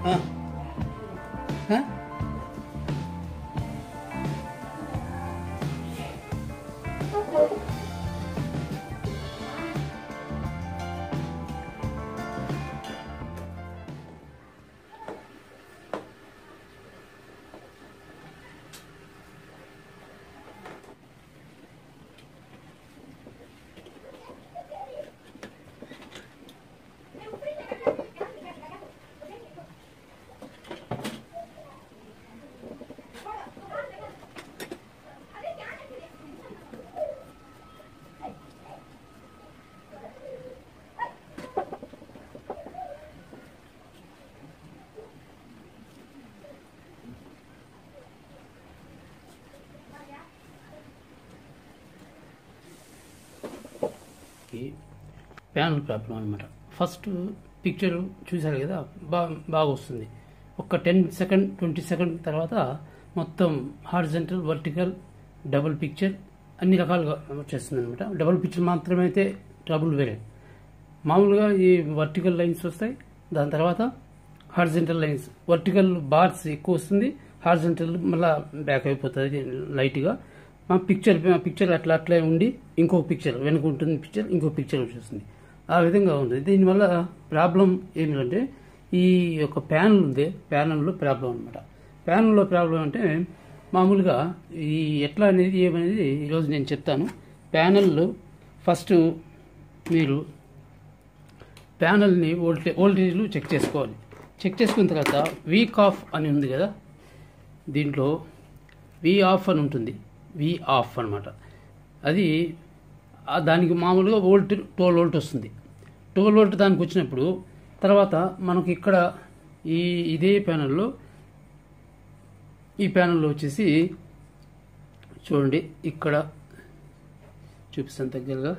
ఆ. ఆ? ఈ ప్యానల్ ప్రాబ్లం అనమాట ఫస్ట్ పిక్చర్ చూశారు కదా బాగా బాగా వస్తుంది ఒక టెన్ సెకండ్ ట్వంటీ సెకండ్ తర్వాత మొత్తం హార్జెంటల్ వర్టికల్ డబుల్ పిక్చర్ అన్ని రకాలుగా వచ్చేస్తుంది అనమాట డబుల్ పిక్చర్ మాత్రమే అయితే ట్రబుల్ వేరే మామూలుగా ఈ వర్టికల్ లైన్స్ వస్తాయి దాని తర్వాత హార్జెంటల్ లైన్స్ వర్టికల్ బార్స్ ఎక్కువ వస్తుంది హార్జెంటల్ మళ్ళీ బ్యాక్ అయిపోతుంది లైట్గా మా పిక్చర్ పిక్చర్ అట్లా అట్లే ఉండి ఇంకో పిక్చర్ వెనుక ఉంటుంది పిక్చర్ ఇంకో పిక్చర్ వచ్చేస్తుంది ఆ విధంగా ఉంది దీనివల్ల ప్రాబ్లం ఏమిటంటే ఈ యొక్క ప్యానల్ ఉంది ప్యానల్లో ప్రాబ్లం అనమాట ప్యానల్లో ప్రాబ్లం అంటే మామూలుగా ఈ ఎట్లా అనేది ఏమనేది ఈరోజు నేను చెప్తాను ప్యానల్లో ఫస్ట్ మీరు ప్యానల్ని వోల్టే వోల్టేజ్లు చెక్ చేసుకోవాలి చెక్ చేసుకున్న తర్వాత వీక్ ఆఫ్ అని ఉంది కదా దీంట్లో వి ఆఫ్ అని ఉంటుంది వి ఆఫ్ అనమాట అది ఆ దానికి మామూలుగా వోల్ట్ ట్వెల్వ్ వోల్ట్ వస్తుంది ట్వెల్వ్ వోల్ట్ దానికి వచ్చినప్పుడు తర్వాత మనకు ఇక్కడ ఈ ఇదే ప్యానల్లో ఈ ప్యానల్లో వచ్చేసి చూడండి ఇక్కడ చూపిస్తాను దగ్గరగా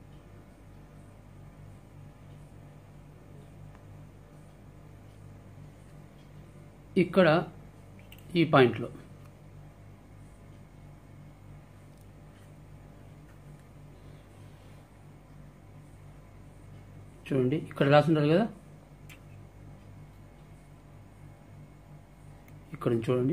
ఇక్కడ ఈ పాయింట్లో చూడండి ఇక్కడ రాసుంటారు కదా ఇక్కడ నుంచి చూడండి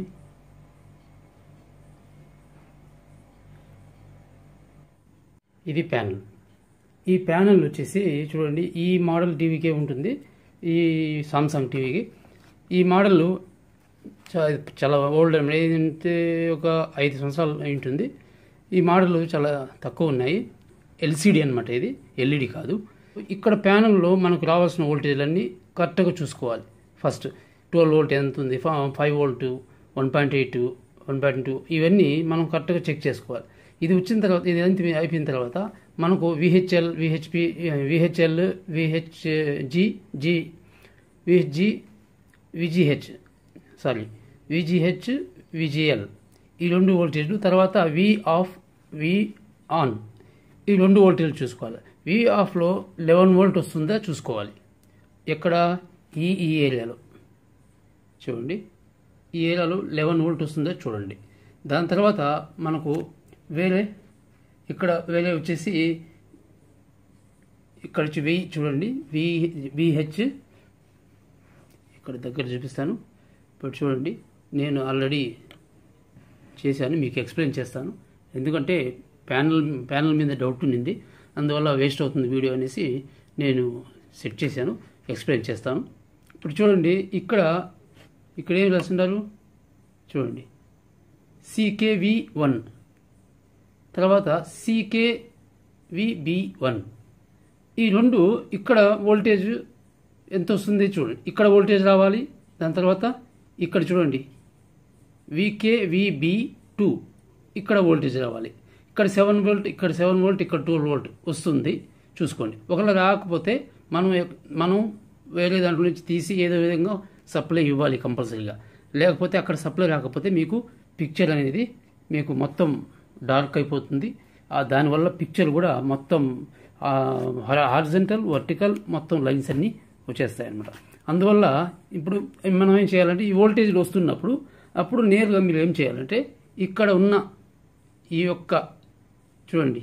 ఇది ప్యానల్ ఈ ప్యానల్ వచ్చేసి చూడండి ఈ మోడల్ టీవీకే ఉంటుంది ఈ సామ్సంగ్ టీవీకి ఈ మోడల్ చా- చాలా ఓల్డ్ ఏంటంటే ఒక ఐదు సంవత్సరాలు అయి ఉంటుంది ఈ మోడల్ చాలా తక్కువ ఉన్నాయి ఎల్సిడి అనమాట ఇది ఎల్ఈడి కాదు ఇక్కడ ప్యానల్లో మనకు రావాల్సిన వోల్టేజ్లన్నీ కరెక్ట్గా చూసుకోవాలి ఫస్ట్ ట్వెల్వ్ వోల్ట్ ఎంత ఉంది five volt one point eight one point two ఇవన్నీ మనం కరెక్ట్గా చెక్ చేసుకోవాలి ఇది వచ్చిన తర్వాత ఇది అంత అయిపోయిన తర్వాత మనకు VHL VHP VHL VHG G VHG VGH sorry VGH VGL ఈ రెండు వోల్టేజ్లు తర్వాత వి ఆఫ్ వి ఆన్ ఈ రెండు వోల్టేజ్లు చూసుకోవాలి వి ఆఫ్లో లెవెన్ వోల్ట్ వస్తుందా చూసుకోవాలి ఎక్కడ ఈ ఈ ఏరియాలో చూడండి ఈ ఏరియాలో లెవెన్ వోల్ట్ వస్తుందో చూడండి దాని తర్వాత మనకు వేరే ఇక్కడ వేరే వచ్చేసి ఇక్కడ వచ్చి వెయ్యి చూడండి వి విహెచ్ ఇక్కడ దగ్గర చూపిస్తాను ఇప్పుడు చూడండి నేను ఆల్రెడీ చేశాను మీకు ఎక్స్ప్లెయిన్ చేస్తాను ఎందుకంటే ప్యానల్ ప్యానల్ మీద డౌట్ ఉండింది అందువల్ల వేస్ట్ అవుతుంది వీడియో అనేసి నేను సెట్ చేశాను ఎక్స్ప్లెయిన్ చేస్తాను ఇప్పుడు చూడండి ఇక్కడ ఇక్కడ ఏం రాస్తున్నారు చూడండి సికేవి వన్ తర్వాత సికేవిబి వన్ ఈ రెండు ఇక్కడ వోల్టేజ్ ఎంత వస్తుంది చూడండి ఇక్కడ వోల్టేజ్ రావాలి దాని తర్వాత ఇక్కడ చూడండి వికేవిబి టూ ఇక్కడ వోల్టేజ్ రావాలి ఇక్కడ సెవెన్ వోల్ట్ ఇక్కడ సెవెన్ వోల్ట్ ఇక్కడ ట్వెల్వ్ వోల్ట్ వస్తుంది చూసుకోండి ఒకవేళ రాకపోతే మనం ఎక్- మనం వేరే దాంట్లో నుంచి తీసి ఏదో విధంగా సప్లై ఇవ్వాలి కంపల్సరీగా లేకపోతే అక్కడ సప్లై రాకపోతే మీకు పిక్చర్ అనేది మీకు మొత్తం డార్క్ అయిపోతుంది ఆ దానివల్ల పిక్చర్ కూడా మొత్తం హార్జెంటల్ వర్టికల్ మొత్తం లైన్స్ అన్నీ వచ్చేస్తాయి అన్నమాట అందువల్ల ఇప్పుడు మనం ఏం చేయాలంటే ఈ వోల్టేజ్లు వస్తున్నప్పుడు అప్పుడు నేరుగా మీరు ఏం చేయాలంటే ఇక్కడ ఉన్న ఈ యొక్క చూడండి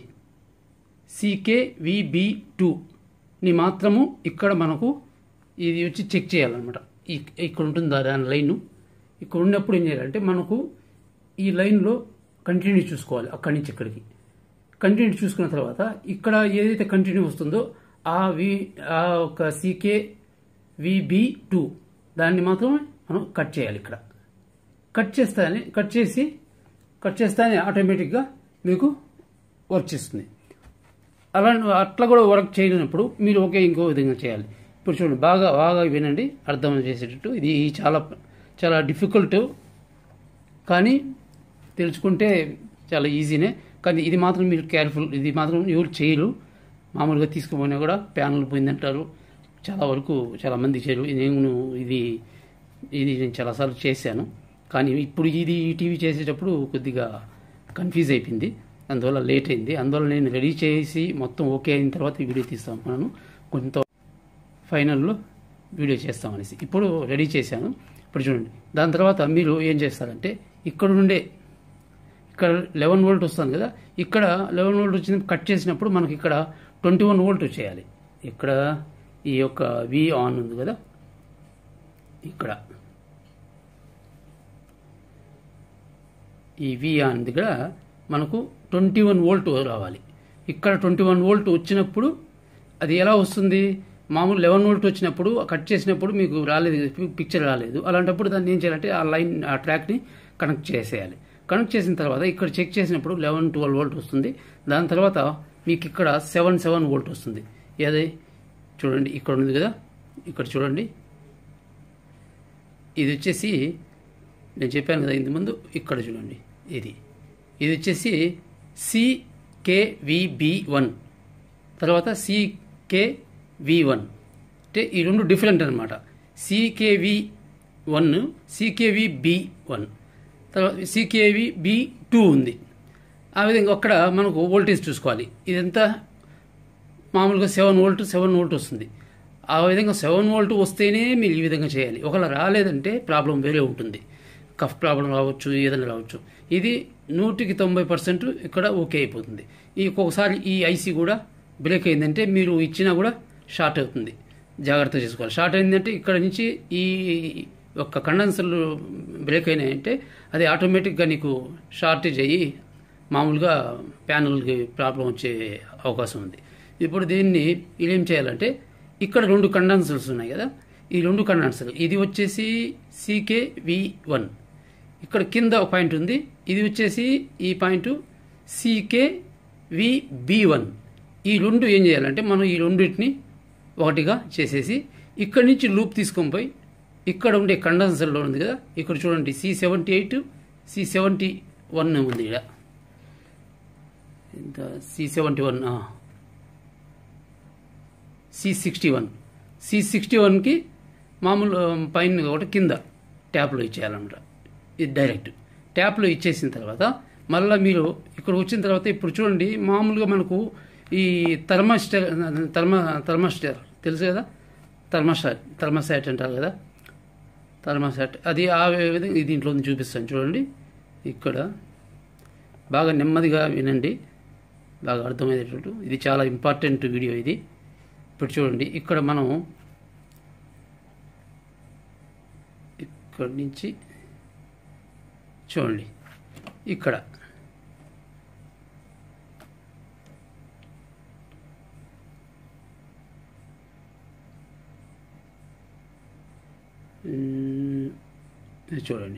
సికేవిబి టూని మాత్రము ఇక్కడ మనకు ఇది వచ్చి చెక్ చేయాలన్నమాట ఇక్- ఇక్కడ ఉంటుంది దాని లైన్ ఇక్కడ ఉన్నప్పుడు ఏం చేయాలంటే మనకు ఈ లైన్లో కంటిన్యూ చూసుకోవాలి అక్కడి నుంచి ఇక్కడికి కంటిన్యూ చూసుకున్న తర్వాత ఇక్కడ ఏదైతే కంటిన్యూ వస్తుందో ఆ వి ఆ ఒక సీకే విబి టూ దాన్ని మాత్రమే మనం కట్ చేయాలి ఇక్కడ కట్ చేస్తానే కట్ చేసి కట్ చేస్తానే ఆటోమేటిక్గా మీకు వర్క్ చేస్తుంది అలా అట్లా కూడా వర్క్ చేయలేనప్పుడు మీరు ఒకే ఇంకో విధంగా చేయాలి ఇప్పుడు చూడండి బాగా బాగా వినండి అర్థం చేసేటట్టు ఇది చాలా చాలా డిఫికల్ట్ కానీ తెలుసుకుంటే చాలా ఈజీనే కానీ ఇది మాత్రం మీరు కేర్ఫుల్ ఇది మాత్రం ఎవరు చేయరు మామూలుగా తీసుకుపోయినా కూడా ప్యానల్ పోయిందంటారు చాలా వరకు చాలా మంది చేయరు నేను ఇది ఇది నేను చాలాసార్లు చేశాను కానీ ఇప్పుడు ఇది ఈ టీవీ చేసేటప్పుడు కొద్దిగా కన్ఫ్యూజ్ అయిపోయింది అందువల్ల లేట్ అయింది అందువల్ల నేను రెడీ చేసి మొత్తం ఓకే అయిన తర్వాత ఈ వీడియో తీస్తాం మనం కొంత ఫైనల్లో వీడియో చేస్తామనేసి ఇప్పుడు రెడీ చేశాను ఇప్పుడు చూడండి దాని తర్వాత మీరు ఏం చేస్తారంటే ఇక్కడ నుండే ఇక్కడ లెవెన్ వోల్ట్ వస్తుంది కదా ఇక్కడ లెవెన్ వోల్ట్ వచ్చిన కట్ చేసినప్పుడు మనకి ఇక్కడ ట్వంటీ వన్ వోల్ట్ చేయాలి ఇక్కడ ఈ యొక్క వి ఆన్ ఉంది కదా ఇక్కడ ఈ వి ఆన్ దగ్గర మనకు ట్వంటీ వన్ వోల్ట్ రావాలి ఇక్కడ ట్వంటీ వన్ వోల్ట్ వచ్చినప్పుడు అది ఎలా వస్తుంది మామూలు లెవెన్ వోల్ట్ వచ్చినప్పుడు కట్ చేసినప్పుడు మీకు రాలేదు పిక్చర్ రాలేదు అలాంటప్పుడు దాన్ని ఏం చేయాలంటే ఆ లైన్ ఆ ట్రాక్ని కనెక్ట్ చేసేయాలి కనెక్ట్ చేసిన తర్వాత ఇక్కడ చెక్ చేసినప్పుడు లెవెన్ ట్వెల్వ్ వోల్ట్ వస్తుంది దాని తర్వాత మీకు ఇక్కడ సెవెన్ సెవెన్ వోల్ట్ వస్తుంది ఏది చూడండి ఇక్కడ ఉంది కదా ఇక్కడ చూడండి ఇది వచ్చేసి నేను చెప్పాను కదా ఇంత ముందు ఇక్కడ చూడండి ఇది ఇది వచ్చేసి సికేవిబి వన్ తర్వాత సికేవి వన్ అంటే ఈ రెండు డిఫరెంట్ అనమాట CKV one CKV B one తర్వాత సికేవి బి టూ ఉంది ఆ విధంగా అక్కడ మనకు వోల్టేజ్ చూసుకోవాలి ఇదంతా మామూలుగా సెవెన్ వోల్ట్ సెవెన్ వోల్ట్ వస్తుంది ఆ విధంగా సెవెన్ వోల్ట్ వస్తేనే మీరు ఈ విధంగా చేయాలి ఒకవేళ రాలేదంటే ప్రాబ్లం వేరే ఉంటుంది కఫ్ ప్రాబ్లం రావచ్చు ఏదైనా రావచ్చు ఇది నూటికి తొంభై పర్సెంట్ ఇక్కడ ఓకే అయిపోతుంది ఈ ఒక్కొక్కసారి ఈ ఐసీ కూడా బ్రేక్ అయిందంటే మీరు ఇచ్చినా కూడా షార్ట్ అవుతుంది జాగ్రత్త చేసుకోవాలి షార్ట్ అయిందంటే ఇక్కడ నుంచి ఈ ఒక్క కండెన్సర్లు బ్రేక్ అయినాయంటే అది ఆటోమేటిక్గా నీకు షార్టేజ్ అయ్యి మామూలుగా ప్యానల్కి ప్రాబ్లం వచ్చే అవకాశం ఉంది ఇప్పుడు దీన్ని ఏం చేయాలంటే ఇక్కడ రెండు కండెన్సర్స్ ఉన్నాయి కదా ఈ రెండు కండెన్సర్ ఇది వచ్చేసి సీకే వి వన్ ఇక్కడ కింద ఒక పాయింట్ ఉంది ఇది వచ్చేసి ఈ point CK V B one ఈ రెండు ఏం చేయాలంటే మనం ఈ రెండింటిని ఒకటిగా చేసేసి ఇక్కడి నుంచి లూప్ తీసుకొని పోయి ఇక్కడ ఉండే కండెన్సర్లో ఉంది కదా ఇక్కడ చూడండి C seventy eight C seventy one ఉంది ఇక్కడ ఇంత C seventy one C sixty one C sixty వన్కి మామూలు పైన ఒకటి కింద ట్యాప్లో ఇచ్చేయాలన్నమాట ఇది డైరెక్ట్ ట్యాప్లో ఇచ్చేసిన తర్వాత మళ్ళీ మీరు ఇక్కడ వచ్చిన తర్వాత ఇప్పుడు చూడండి మామూలుగా మనకు ఈ థర్మాస్టర్ థర్మా థర్మాస్టర్ తెలుసు కదా థర్మాస్టాట్ థర్మాసాట్ అంటారు కదా థర్మాసాట్ అది ఆ విధంగా ఇది దీంట్లో ఉంది చూపిస్తాను చూడండి ఇక్కడ బాగా నెమ్మదిగా వినండి బాగా అర్థమయ్యేటట్టు ఇది చాలా ఇంపార్టెంట్ వీడియో ఇది ఇప్పుడు చూడండి ఇక్కడ మనం ఇక్కడి నుంచి చూడండి ఇక్కడ ఉమ్, ఇది చూడండి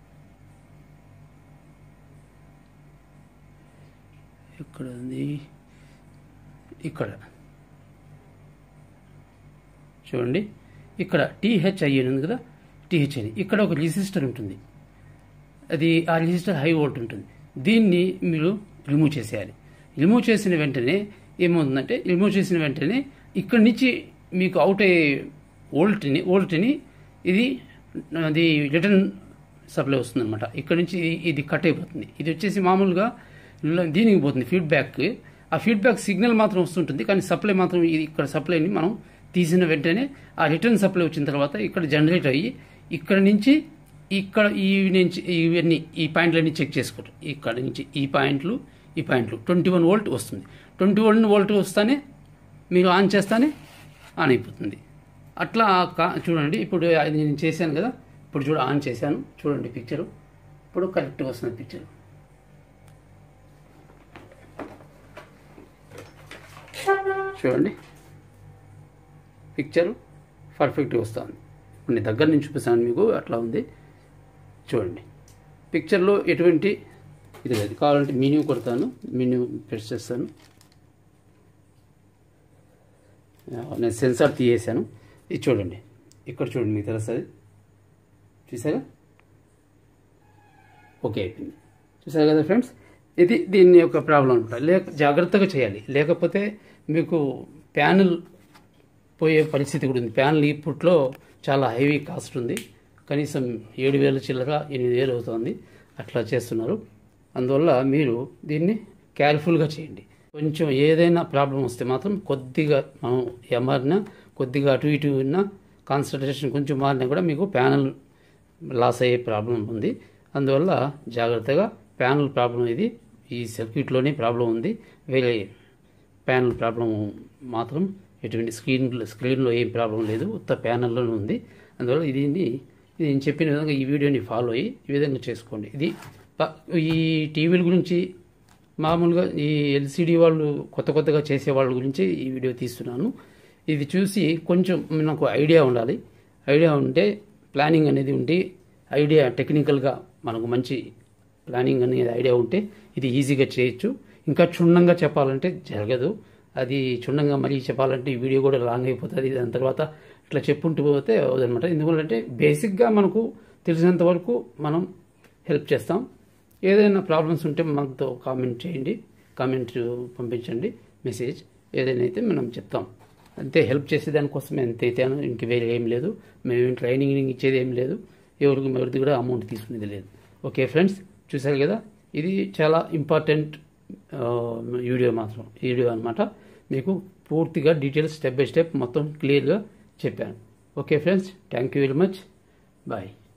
ఎక్కడ ఉంది ఇక్కడ చూడండి ఇక్కడ టీహెచ్ఐ అని ఉంది కదా టీహెచ్ఐ ఇక్కడ ఒక రిజిస్టర్ ఉంటుంది అది ఆ రిజిస్టర్ హై వోల్ట్ ఉంటుంది దీన్ని మీరు రిమూవ్ చేసేయాలి రిమూవ్ చేసిన వెంటనే ఏమవుతుందంటే రిమూవ్ చేసిన వెంటనే ఇక్కడి నుంచి మీకు అవుట్ అయ్యే వోల్ట్ని వోల్ట్ని ఇది అది రిటర్న్ సప్లై వస్తుంది అనమాట ఇక్కడ నుంచి ఇది- ఇది కట్ అయిపోతుంది ఇది వచ్చేసి మామూలుగా ల- దీనికి పోతుంది ఫీడ్బ్యాక్ ఆ ఫీడ్బ్యాక్ సిగ్నల్ మాత్రం వస్తుంటుంది కానీ సప్లై మాత్రం ఇది ఇక్కడ సప్లైని మనం తీసిన వెంటనే ఆ రిటర్న్ సప్లై వచ్చిన తర్వాత ఇక్కడ జనరేట్ అయ్యి ఇక్కడ నుంచి ఇక్కడ ఈ నుంచి ఇవన్నీ ఈ పాయింట్లన్నీ చెక్ చేసుకోవటం ఇక్కడ నుంచి ఈ పాయింట్లు ఈ పాయింట్లు ట్వంటీ వన్ వోల్ట్ వస్తుంది ట్వంటీ వన్ వోల్ట్ వస్తానే మీరు ఆన్ చేస్తానే ఆన్ అయిపోతుంది అట్లా కా- చూడండి ఇప్పుడు అది నేను చేశాను కదా ఇప్పుడు చూడ ఆన్ చేశాను చూడండి పిక్చరు ఇప్పుడు కరెక్ట్గా వస్తుంది పిక్చర్ చూడండి పిక్చర్ పర్ఫెక్ట్గా వస్తుంది ఇప్పుడు నేను దగ్గర నుంచి చూపిస్తాను మీకు అట్లా ఉంది చూడండి పిక్చర్లో ఎటువంటి ఇది లేదు కావాలంటే మెన్యూ కొడతాను మెన్యూ ప్రెస్ చేస్తాను ఆ, నేను సెన్సార్ తీయేసాను ఇది చూడండి ఇక్కడ చూడండి మీకు తెలుస్తుంది చూసారా ఓకే అయిపోయింది చూసారు కదా ఫ్రెండ్స్ ఇది దీని యొక్క ప్రాబ్లం అనమాట లేక జాగ్రత్తగా చేయాలి లేకపోతే మీకు ప్యానల్ పోయే పరిస్థితి కూడా ఉంది ప్యానల్ ఇప్పట్లో చాలా హైవీ కాస్ట్ ఉంది కనీసం ఏడు వేల చిల్లర ఎనిమిది వేలు అవుతుంది అట్లా చేస్తున్నారు అందువల్ల మీరు దీన్ని కేర్ఫుల్గా చేయండి కొంచెం ఏదైనా ప్రాబ్లం వస్తే మాత్రం కొద్దిగా మనం ఎమర్నా కొద్దిగా అటు ఇటు ఉన్నా కాన్సన్ట్రేషన్ కొంచెం మారినా కూడా మీకు ప్యానల్ లాస్ అయ్యే ప్రాబ్లం ఉంది అందువల్ల జాగ్రత్తగా ప్యానల్ ప్రాబ్లం ఇది ఈ సర్క్యూట్లోనే ప్రాబ్లం ఉంది వేరే ప్యానల్ ప్రాబ్లం మాత్రం ఎటువంటి స్క్రీన్ స్క్రీన్లో ఏం ప్రాబ్లం లేదు ఉత్త ప్యానల్లోనే ఉంది అందువల్ల ఇది ఇది నేను చెప్పిన విధంగా ఈ వీడియోని ఫాలో అయ్యి ఈ విధంగా చేసుకోండి ఇది ప- ఈ టీవీల గురించి మామూలుగా ఈ ఎల్సిడి వాళ్ళు కొత్త కొత్తగా చేసే వాళ్ళ గురించి ఈ వీడియో తీస్తున్నాను ఇది చూసి కొంచెం నాకు ఐడియా ఉండాలి ఐడియా ఉంటే ప్లానింగ్ అనేది ఉండి ఐడియా టెక్నికల్గా మనకు మంచి ప్లానింగ్ అనేది ఐడియా ఉంటే ఇది ఈజీగా చేయొచ్చు ఇంకా క్షుణ్ణంగా చెప్పాలంటే జరగదు అది క్షుణ్ణంగా మరీ చెప్పాలంటే ఈ వీడియో కూడా లాంగ్ అయిపోతుంది దాని తర్వాత ఇట్లా చెప్పుకుంటూ పోతే అవదనమాట ఎందుకంటే బేసిక్గా మనకు తెలిసినంత వరకు మనం హెల్ప్ చేస్తాం ఏదైనా ప్రాబ్లమ్స్ ఉంటే మాతో కామెంట్ చేయండి కామెంట్ పంపించండి మెసేజ్ ఏదైనా అయితే మనం చెప్తాం అంతే హెల్ప్ చేసే దానికోసమే అంతే తేను ఇంక వేరే ఏం లేదు మేము ట్రైనింగ్ ఇచ్చేది ఏం లేదు ఎవరికి ఎవరిది కూడా అమౌంట్ తీసుకునేది లేదు ఓకే ఫ్రెండ్స్ చూశారు కదా ఇది చాలా ఇంపార్టెంట్ వీడియో మాత్రం వీడియో అనమాట మీకు పూర్తిగా డీటెయిల్స్ స్టెప్ బై స్టెప్ మొత్తం క్లియర్గా చెప్పాను okay friends thank you very much bye